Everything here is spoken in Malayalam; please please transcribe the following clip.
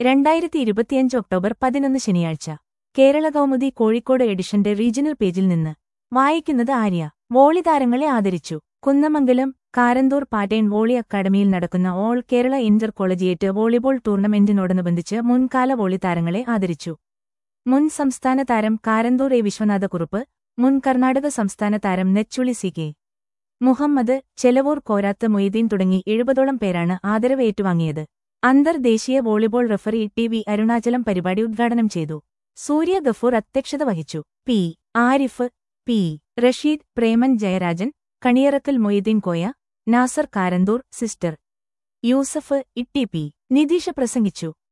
രണ്ടായിരത്തി ഇരുപത്തിയഞ്ച് ഒക്ടോബർ പതിനൊന്ന് ശനിയാഴ്ച കേരള കൗമുദി കോഴിക്കോട് എഡിഷന്റെ റീജിയണൽ പേജിൽ നിന്ന് വായിക്കുന്നത് ആര്യ വോളി താരങ്ങളെ ആദരിച്ചു കുന്നമംഗലം കാരന്തൂർ പാറ്റേൺ വോളി അക്കാദമിയിൽ നടക്കുന്ന all Kerala intercollegiate volleyball ടൂർണമെന്റിനോടനുബന്ധിച്ച് മുൻകാല വോളി താരങ്ങളെ ആദരിച്ചു മുൻ സംസ്ഥാന താരം കാരന്തൂർ എ വിശ്വനാഥക്കുറുപ്പ് മുൻ കർണാടക സംസ്ഥാന താരം നെച്ചുളി സി കെ മുഹമ്മദ് ചെലവൂർ കോരാത്ത് മൊയ്തീൻ തുടങ്ങി എഴുപതോളം പേരാണ് ആദരവ് ഏറ്റുവാങ്ങിയത് അന്തർദേശീയ volleyball referee T V Arunachalam പരിപാടി ഉദ്ഘാടനം ചെയ്തു സൂര്യ ഗഫൂർ അധ്യക്ഷത വഹിച്ചു P Arif P Rasheed Preman Jayarajan Kaniyarakkal Moitheen Koya Nasar Karanthur sister Yusuf Itti P Nitheesha പ്രസംഗിച്ചു